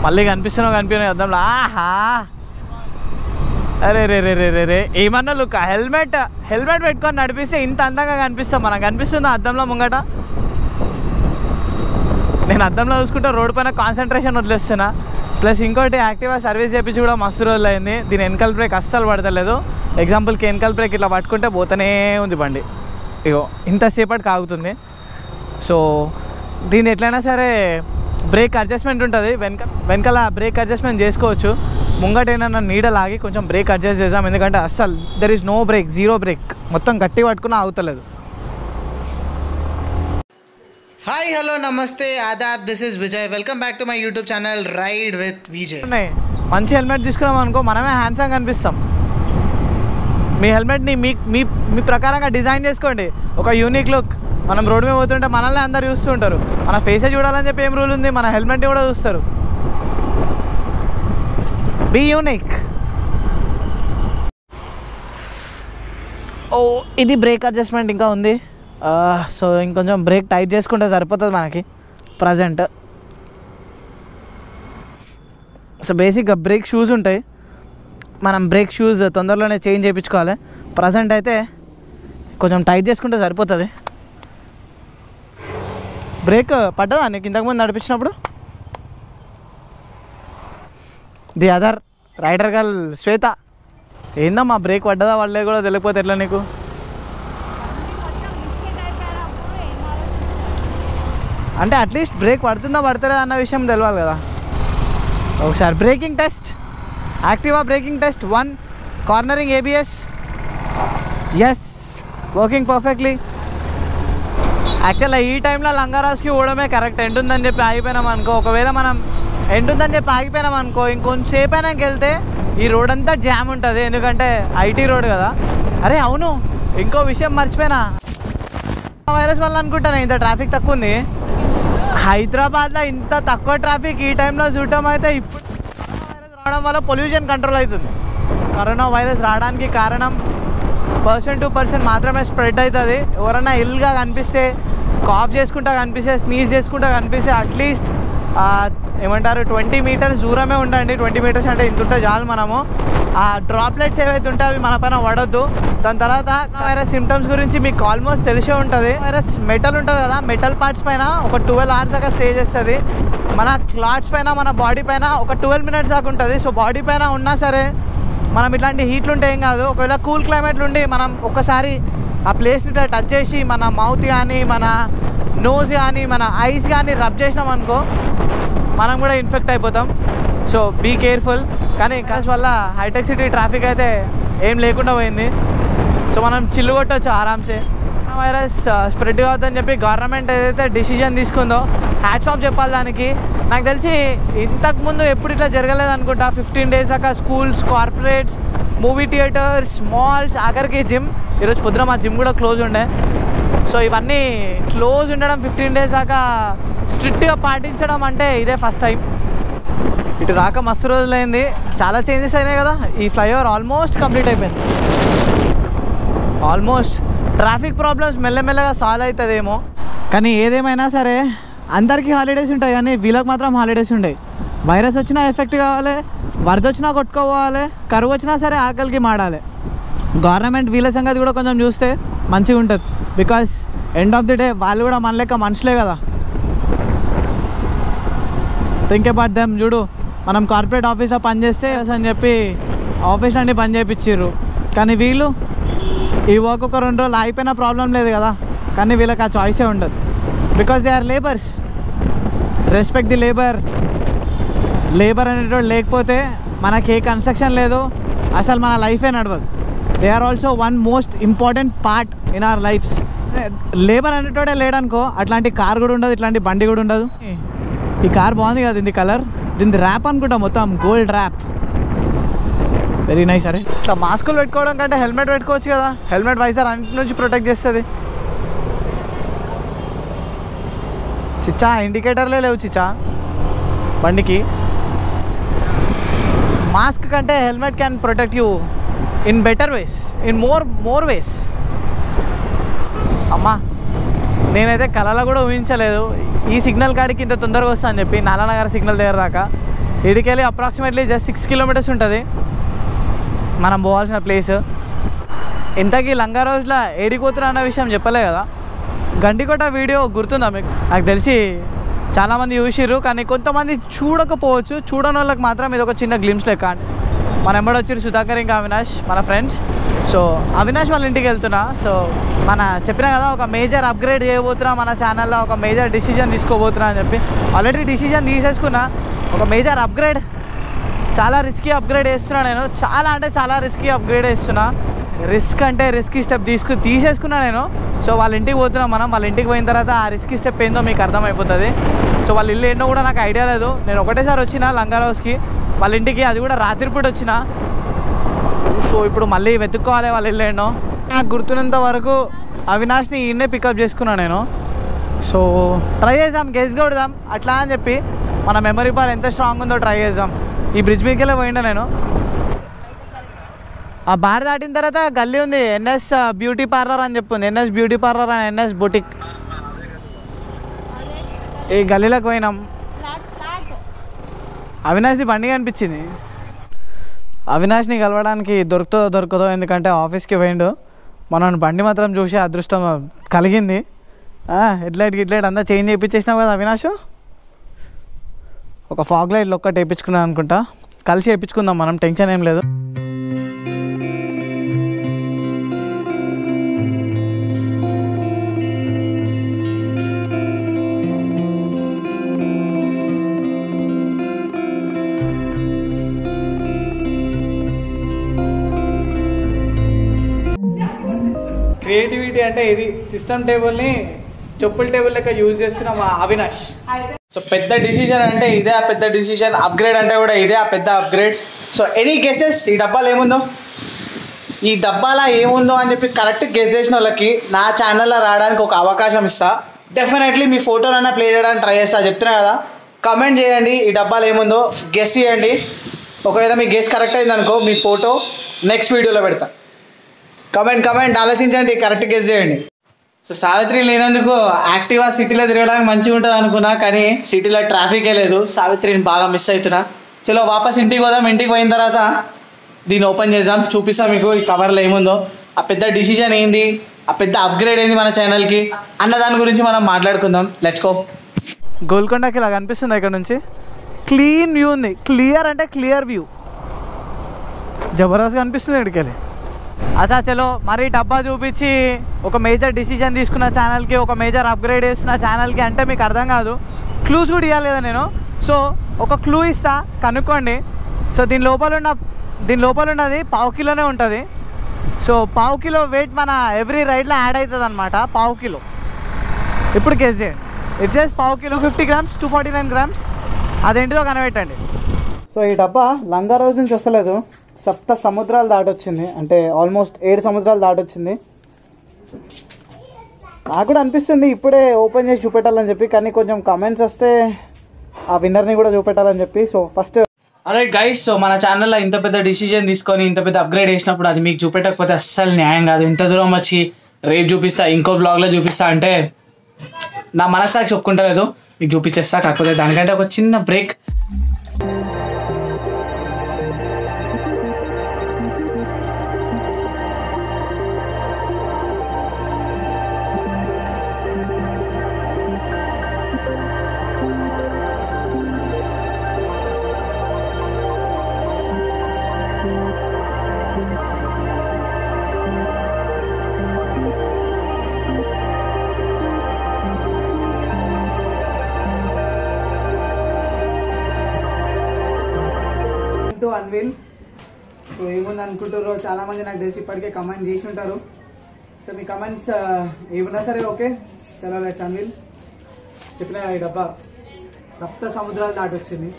మళ్ళీ కనిపిస్తున్నావు కనిపించిన అద్దంలో ఆహా అరే రే రే రే రే రే ఏమన్నా లుక్ హెల్మెట్ హెల్మెట్ పెట్టుకొని నడిపిస్తే ఇంత అందంగా కనిపిస్తాం మనకు కనిపిస్తుందా అద్దంలో ముంగట నేను అద్దంలో చూసుకుంటే రోడ్ పైన కాన్సన్ట్రేషన్ వదిలేస్తున్నా ప్లస్ ఇంకోటి యాక్టివా సర్వీస్ చేపించి కూడా మస్తు రోజులు అయింది దీని వెనకాల బ్రేక్ అస్సలు పడతలేదు ఎగ్జాంపుల్కి వెనకాల బ్రేక్ ఇట్లా పట్టుకుంటే పోతూనే ఉంది బండి ఇగో ఇంతసేపటికి ఆగుతుంది సో దీన్ని ఎట్లయినా సరే బ్రేక్ అడ్జస్ట్మెంట్ ఉంటుంది వెనక వెనకాల బ్రేక్ అడ్జస్ట్మెంట్ చేసుకోవచ్చు ముంగట ఏమన్నా నీడలాగి కొంచెం బ్రేక్ అడ్జస్ట్ చేద్దాం ఎందుకంటే అస్సలు there is no brake zero brake మొత్తం గట్టి పట్టుకుని ఆగుతలేదు హాయ్ హలో నమస్తే ఆదాబ్ this is Vijay welcome back to my YouTube channel ride with Vijay ఉన్నాయి మంచి హెల్మెట్ తీసుకున్నాం అనుకో మనమే హ్యాండ్సంగ్ కనిపిస్తాం మీ హెల్మెట్ని మీ మీ మీ ప్రకారంగా డిజైన్ చేసుకోండి ఒక యూనిక్ లుక్ మనం రోడ్డు మీద పోతుంటే మనల్ని అందరు చూస్తూ ఉంటారు మన ఫేసే చూడాలని చెప్పి ఏం రూల్ ఉంది మన హెల్మెట్ని కూడా చూస్తారు బీ యూనిక్ ఓ ఇది బ్రేక్ అడ్జస్ట్మెంట్ ఇంకా ఉంది సో ఇంకొంచెం బ్రేక్ టైట్ చేసుకుంటే సరిపోతుంది మనకి ప్రజెంట్ సో బేసిక్గా బ్రేక్ షూస్ ఉంటాయి మనం బ్రేక్ షూస్ తొందరలోనే చేంజ్ చేయించుకోవాలి ప్రజెంట్ అయితే కొంచెం టైట్ చేసుకుంటే సరిపోతుంది బ్రేక్ పడ్డదా నీకు ఇంతకుముందు నడిపించినప్పుడు the other rider girl Shweta ఏందమ్మా బ్రేక్ పడ్డదా వాళ్ళే కూడా తెలియకపోతే ఎట్లా నీకు అంటే అట్లీస్ట్ బ్రేక్ పడుతుందా పడతలేదా అన్న విషయం తెలవాలి కదా ఒకసారి braking test Activa braking test one cornering ABS is working perfectly యాక్చువల్గా ఈ టైంలో లంగారాజ్కి పోవడమే కరెక్ట్ ఎండ్ ఉందని చెప్పి ఆగిపోయినాం అనుకో ఒకవేళ మనం ఎండ్ ఉందని చెప్పి ఆగిపోయినాం అనుకో ఇంకొంచెంసేపు అయినాకి వెళ్తే ఈ రోడ్ అంతా జామ్ ఉంటుంది ఎందుకంటే ఐటీ రోడ్ కదా అరే అవును ఇంకో విషయం మర్చిపోయినా వైరస్ వల్ల అనుకుంటాను ఇంత ట్రాఫిక్ తక్కువ ఉంది హైదరాబాద్లో ఇంత తక్కువ ట్రాఫిక్ ఈ టైంలో చూడటం అయితే ఇప్పుడు వైరస్ రావడం వల్ల పొల్యూషన్ కంట్రోల్ అవుతుంది కరోనా వైరస్ రావడానికి కారణం పర్సన్ టు పర్సన్ మాత్రమే స్ప్రెడ్ అవుతుంది ఎవరైనా ఇల్గా కనిపిస్తే కాఫ్ చేసుకుంటా కనిపిస్తే స్నీజ్ చేసుకుంటా కనిపిస్తే అట్లీస్ట్ ఏమంటారు ట్వంటీ మీటర్స్ దూరమే ఉండండి ట్వంటీ మీటర్స్ అంటే ఇంత ఉంటే చాలు మనము ఆ డ్రాప్లెట్స్ ఏవైతే ఉంటాయో అవి మన పైన పడొద్దు దాని తర్వాత వైరస్ సిమ్టమ్స్ గురించి మీకు ఆల్మోస్ట్ తెలిసే ఉంటుంది వైరస్ మెటల్ ఉంటుంది కదా మెటల్ పార్ట్స్ పైన ఒక ట్వెల్వ్ అవర్స్ దాకా స్టే చేస్తుంది మన క్లాట్స్ పైన మన బాడీ పైన ఒక ట్వెల్వ్ మినిట్స్ దాకా ఉంటుంది సో బాడీ పైన ఉన్నా సరే మనం ఇట్లాంటి హీట్లు ఉంటే ఏం కాదు ఒకవేళ కూల్ క్లైమేట్లు ఉండి మనం ఒక్కసారి ఆ ప్లేస్ని ఇట్లా టచ్ చేసి మన మౌత్ కానీ మన నోస్ కానీ మన ఐస్ కానీ రబ్ చేసినాం అనుకో మనం కూడా ఇన్ఫెక్ట్ అయిపోతాం సో బీ కేర్ఫుల్ కానీ కాస్ వల్ల హైటెక్ సిటీ ట్రాఫిక్ అయితే ఏం లేకుండా పోయింది సో మనం చిల్లు కొట్టవచ్చు ఆరామ్సే వైరస్ స్ప్రెడ్ కావద్దని చెప్పి గవర్నమెంట్ ఏదైతే డిసిజన్ తీసుకుందో హ్యాట్స్ ఆఫ్ చెప్పాలి దానికి నాకు తెలిసి ఇంతకు ముందు ఎప్పుడు ఇట్లా జరగలేదు అనుకుంటా ఫిఫ్టీన్ డేస్ దాకా schools corporates movie theatres malls ఆఖరికి జిమ్ ఈరోజు పొద్దున మా జిమ్ కూడా క్లోజ్ ఉండే సో ఇవన్నీ క్లోజ్ ఉండడం ఫిఫ్టీన్ డేస్ దాకా స్ట్రిక్ట్గా పాటించడం అంటే ఇదే ఫస్ట్ టైం ఇటు రాక మస్తు రోజులైంది చాలా చేంజెస్ అయినాయి కదా ఈ ఫ్లైఓవర్ ఆల్మోస్ట్ కంప్లీట్ అయిపోయింది ఆల్మోస్ట్ ట్రాఫిక్ ప్రాబ్లమ్స్ మెల్లమెల్లగా సాల్వ్ అవుతుందేమో కానీ ఏదేమైనా సరే అందరికీ హాలిడేస్ ఉంటాయి కానీ వీళ్ళకి మాత్రం హాలిడేస్ ఉంటాయి వైరస్ వచ్చినా ఎఫెక్ట్ కావాలి వరద వచ్చినా కొట్టుకోవాలి కరువు వచ్చినా సరే ఆకలికి మాడాలి గవర్నమెంట్ వీళ్ళ సంగతి కూడా కొంచెం చూస్తే మంచిగా ఉంటుంది because end of the day వాళ్ళు కూడా మన లెక్క మనుషులే కదా థింక్ అబౌట్ దెమ్ చూడు మనం కార్పొరేట్ ఆఫీస్లో పనిచేస్తే అని చెప్పి ఆఫీస్ నుండి పని చేయించారు కానీ వీళ్ళు ఈ వర్క్ ఒక రెండు రోజులు అయిపోయినా ప్రాబ్లం లేదు కదా కానీ వీళ్ళకి ఆ చాయిసే ఉండదు because they are labours respect the labour labour అనేటోడు లేకపోతే మనకి ఏ కన్స్ట్రక్షన్ లేదు అసలు మన లైఫే నడవదు they are also one most important part in our lifes labour అనేటోడే లేడనుకో అట్లాంటి కార్ కూడా ఉండదు ఇట్లాంటి బండి కూడా ఉండదు ఈ కార్ బాగుంది కదా దీని కలర్ దీని ర్యాప్ అనుకుంటా మొత్తం గోల్డ్ ర్యాప్ వెరీ నైస్ అరే ఇట్లా మాస్కులు పెట్టుకోవడం కంటే హెల్మెట్ పెట్టుకోవచ్చు కదా హెల్మెట్ వైజర్ అన్నిటి నుంచి ప్రొటెక్ట్ చేస్తుంది చిచ్చా ఇండికేటర్లే లేవు చిచ్చా బండికి మాస్క్ కంటే helmet can protect you in better ways in more more ways అమ్మా నేనైతే కళలో కూడా ఊహించలేదు ఈ సిగ్నల్ కాడికి ఇంత తొందరగా వస్తా అని చెప్పి నాలానగర్ సిగ్నల్ దగ్గర దాకా ఇడికెళ్ళి అప్రాక్సిమేట్లీ జస్ట్ సిక్స్ కిలోమీటర్స్ ఉంటుంది మనం పోవాల్సిన ప్లేస్ ఇంతకీ లంగా రోజుల ఏడిపోతున్నా అన్న విషయం చెప్పలే కదా గండికోట వీడియో గుర్తుందా మీకు నాకు తెలిసి చాలామంది చూసిర్రు కానీ కొంతమంది చూడకపోవచ్చు చూడని వాళ్ళకి మాత్రం ఇది ఒక చిన్న గ్లిమ్స్ లెక్క మన ఎంబడి వచ్చారు సుధాకర్ ఇంకా అవినాష్ మన ఫ్రెండ్స్ సో అవినాష్ వాళ్ళ ఇంటికి వెళ్తున్నా సో మన చెప్పినా కదా ఒక మేజర్ అప్గ్రేడ్ చేయబోతున్నా మన ఛానల్లో ఒక మేజర్ డిసిజన్ తీసుకోబోతున్నా అని చెప్పి ఆల్రెడీ డిసిజన్ తీసేసుకున్నా ఒక మేజర్ అప్గ్రేడ్ చాలా రిస్కీ అప్గ్రేడ్ వేస్తున్నా నేను చాలా అంటే చాలా రిస్కీ అప్గ్రేడ్ వేస్తున్నా రిస్క్ అంటే రిస్కీ స్టెప్ తీసుకు తీసేసుకున్నా నేను సో వాళ్ళ ఇంటికి పోతున్నాం మనం వాళ్ళ ఇంటికి పోయిన తర్వాత ఆ రిస్కీ స్టెప్ ఏందో మీకు అర్థమైపోతుంది సో వాళ్ళ ఇల్లు ఏంటో కూడా నాకు ఐడియా లేదు నేను ఒకటేసారి వచ్చిన లంగా హౌస్కి వాళ్ళ ఇంటికి అది కూడా రాత్రిపూట వచ్చిన సో ఇప్పుడు మళ్ళీ వెతుక్కోవాలి వాళ్ళ ఇల్లు ఏంటో నాకు గుర్తున్నంత వరకు అవినాష్ని ఈయన్నే పికప్ చేసుకున్నాను నేను సో ట్రై చేద్దాం గెస్ కొడదాం అట్లా అని చెప్పి మన మెమరీ పవర్ ఎంత స్ట్రాంగ్ ఉందో ట్రై చేద్దాం ఈ బ్రిడ్జ్ మీదకి వెళ్ళి పోయిండా నేను ఆ బార్ దాటిన తర్వాత గల్లీ ఉంది ఎన్ఎస్ బ్యూటీ పార్లర్ అని చెప్పింది NS beauty parlour and NS boutique ఈ గల్లీలోకి పోయినాం అవినాష్ది బండి కనిపించింది అవినాష్ని కలవడానికి దొరుకుతుందో దొరకదో ఎందుకంటే ఆఫీస్కి పోయిండు మనం బండి మాత్రం చూసి అదృష్టం కలిగింది హెడ్లైట్ గిడ్లైట్ అంతా చేంజ్ చేయించేసినావు కదా అవినాష్ ఒక ఫాగ్ లైట్లు ఒక్కటి వేయించుకున్నాం అనుకుంటా కలిసి వేయించుకుందాం మనం టెన్షన్ ఏం లేదు క్రియేటివిటీ అంటే ఇది సిస్టమ్ టేబుల్ని చెప్పుల టేబుల్ లెక్క యూజ్ చేస్తున్న మా అవినాష్ సో పెద్ద డిసిజన్ అంటే ఇదే ఆ పెద్ద డిసిజన్ అప్గ్రేడ్ అంటే కూడా ఇదే ఆ పెద్ద అప్గ్రేడ్ సో ఎనీ గెసెస్ ఈ డబ్బాలు ఏముందో ఈ డబ్బాలో ఏముందో అని చెప్పి కరెక్ట్ గెస్ చేసిన వాళ్ళకి నా ఛానల్లో రావడానికి ఒక అవకాశం ఇస్తా డెఫినెట్లీ మీ ఫోటోలన్నా ప్లే చేయడానికి ట్రై చేస్తా చెప్తున్నా కదా కమెంట్ చేయండి ఈ డబ్బాలు ఏముందో గెస్ చేయండి ఒకవేళ మీ గెస్ కరెక్ట్ అయింది అనుకో మీ ఫోటో నెక్స్ట్ వీడియోలో పెడతా కమెంట్ కమెంట్ ఆలోచించండి కరెక్ట్ గెస్ చేయండి సో సావిత్రి లేనందుకు యాక్టివా సిటీలో తిరగడానికి మంచిగా ఉంటుంది అనుకున్నా కానీ సిటీలో ట్రాఫికే లేదు సావిత్రిని బాగా మిస్ అవుతున్నా చలో వాపస్ ఇంటికి పోదాం ఇంటికి పోయిన తర్వాత దీన్ని ఓపెన్ చేద్దాం చూపిస్తాం మీకు ఈ కవర్లో ఏముందో ఆ పెద్ద డిసిజన్ ఏంది ఆ పెద్ద అప్గ్రేడ్ ఏంది మన ఛానల్కి అన్న దాని గురించి మనం మాట్లాడుకుందాం లెట్స్ గో గోల్కొండకి ఇలా కనిపిస్తుంది ఇక్కడ నుంచి క్లీన్ వ్యూ ఉంది క్లియర్ అంటే క్లియర్ వ్యూ జబర్దస్త్ కనిపిస్తుంది ఇక్కడికి వెళ్ళి అచ్చా చలో మరి డబ్బా చూపించి ఒక మేజర్ డిసిజన్ తీసుకున్న ఛానల్కి ఒక మేజర్ అప్గ్రేడ్ చేస్తున్న ఛానల్కి అంటే మీకు అర్థం కాదు క్లూస్ కూడా ఇవ్వాలి కదా నేను సో ఒక క్లూ ఇస్తా కనుక్కోండి సో దీని లోపల ఉన్న దీని లోపల ఉన్నది పావు కిలోనే ఉంటుంది సో పావు కిలో వెయిట్ మన ఎవ్రీ రైడ్లో యాడ్ అవుతుంది అనమాట పావు కిలో ఇప్పుడు గెస్ చేయండి ఇట్ చేసి పావు kilo fifty grams two forty nine grams అదేంటిదో కనిపెట్టండి సో ఈ డబ్బా లంగా రోజు నుంచి వస్తలేదు సప్త సముద్రాలు దాటొచ్చింది అంటే ఆల్మోస్ట్ ఏడు సముద్రాలు దాటొచ్చింది నాకు కూడా అనిపిస్తుంది ఇప్పుడే ఓపెన్ చేసి చూపెట్టాలని చెప్పి కానీ కొంచెం కమెంట్స్ వస్తే ఆ విన్నర్ని కూడా చూపెట్టాలని చెప్పి సో ఫస్ట్ అరే గైస్ సో మన ఛానల్లో ఇంత పెద్ద డిసిజన్ తీసుకొని ఇంత పెద్ద అప్గ్రేడ్ చేసినప్పుడు అది మీకు చూపెట్టకపోతే అస్సలు న్యాయం కాదు ఇంత దూరం వచ్చి రేపు చూపిస్తా ఇంకో బ్లాగ్లో చూపిస్తా అంటే నా మనస్సాక్షి ఒప్పుకుంటలేదు మీకు చూపించేస్తా కాకపోతే దానికంటే ఒక చిన్న బ్రేక్ టు అన్విల్ సో ఏముంది అనుకుంటారో చాలా మంది నాకు తెలిసి ఇప్పటికే కమెంట్ చేసి ఉంటారు సో మీ కమెంట్స్ ఏమన్నా సరే ఓకే చలో లెట్స్ అన్విల్ చెప్పిన ఈ డబ్బా సప్త సముద్రాలు దాటి వచ్చింది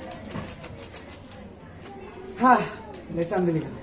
లెట్స్ అన్విల్ ఇక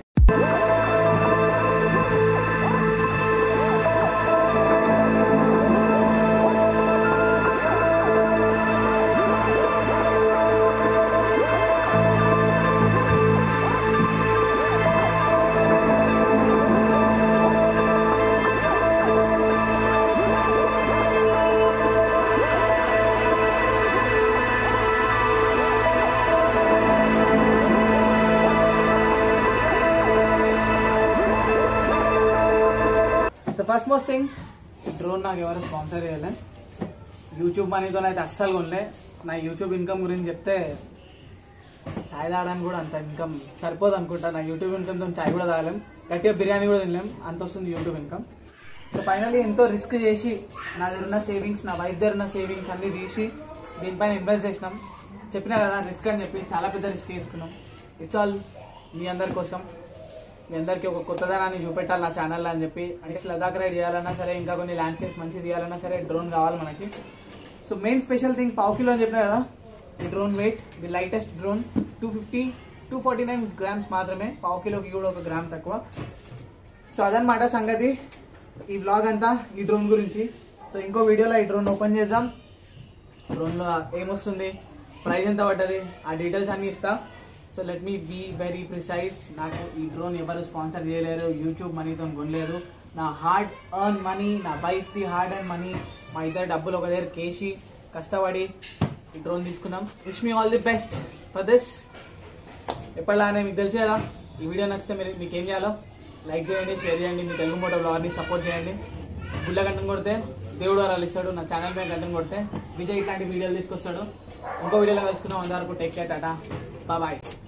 ఫస్ట్ మోస్ట్ థింగ్ డ్రోన్ నాకు ఎవరు స్పాన్సర్ చేయాలి యూట్యూబ్ మనీతో అయితే అస్సలు కొనలే నా యూట్యూబ్ ఇన్కమ్ గురించి చెప్తే చాయ్ తాగడానికి కూడా అంత ఇన్కమ్ సరిపోదు అనుకుంటా నా యూట్యూబ్ ఇన్కమ్తో చాయ్ కూడా తాగలేం గట్టిగా బిర్యానీ కూడా తినలేం అంత వస్తుంది యూట్యూబ్ ఇన్కమ్ సో ఫైనల్లీ ఎంతో రిస్క్ చేసి నా దగ్గర ఉన్న సేవింగ్స్ నా వైఫ్ దగ్గర ఉన్న సేవింగ్స్ అన్ని తీసి దీనిపైన ఇన్వెస్ట్ చేసినాం చెప్పినా కదా రిస్క్ అని చెప్పి చాలా పెద్ద రిస్క్ తీసుకున్నాం ఇట్స్ ఆల్ మీ అందరి కోసం మీ అందరికీ ఒక కొత్తదనాన్ని చూపెట్టాలి నా ఛానల్లో అని చెప్పి అంటే లదాఖ్ రైడ్ చేయాలన్నా సరే ఇంకా కొన్ని ల్యాండ్స్కేప్ మంచి తీయాలన్నా సరే డ్రోన్ కావాలి మనకి సో మెయిన్ స్పెషల్ థింగ్ పావు కిలో అని చెప్పిన కదా ఈ drone weight the lightest drone two fifty two forty nine grams మాత్రమే పావు కిలోకి కూడా ఒక గ్రామ్ తక్కువ సో అదనమాట సంగతి ఈ వ్లాగ్ అంతా ఈ డ్రోన్ గురించి సో ఇంకో వీడియోలో ఈ డ్రోన్ ఓపెన్ చేద్దాం డ్రోన్లో ఏమొస్తుంది ప్రైస్ ఎంత పడ్డది ఆ డీటెయిల్స్ అన్ని ఇస్తా so let me be very precise నాకు ఈ డ్రోన్ ఎవరు స్పాన్సర్ చేయలేరు యూట్యూబ్ మనీతో కొనలేరు నా హార్డ్ ఎర్న్ మనీ నా వైఫ్ది హార్డ్ ఎర్న్ మనీ మా ఇద్దరు డబ్బులు ఒక దగ్గర కేసి కష్టపడి ఈ డ్రోన్ తీసుకున్నాం wish me all the best for this ఎప్పటిలానే మీకు తెలుసు కదా ఈ వీడియో నచ్చితే మీరు మీకు ఏం చేయాలో లైక్ చేయండి షేర్ చేయండి మీ తెలుగు మోటో బ్లాగ్ని సపోర్ట్ చేయండి గుళ్ళ గంటను కొడితే దేవుడు వరాలు ఇస్తాడు నా ఛానల్ మీద గంటను కొడితే విజయ్ ఇట్లాంటి వీడియోలు తీసుకొస్తాడు ఇంకో వీడియోలో కలుసుకుందాం అందరికీ టేక్ కేర్ టాటా బాయ్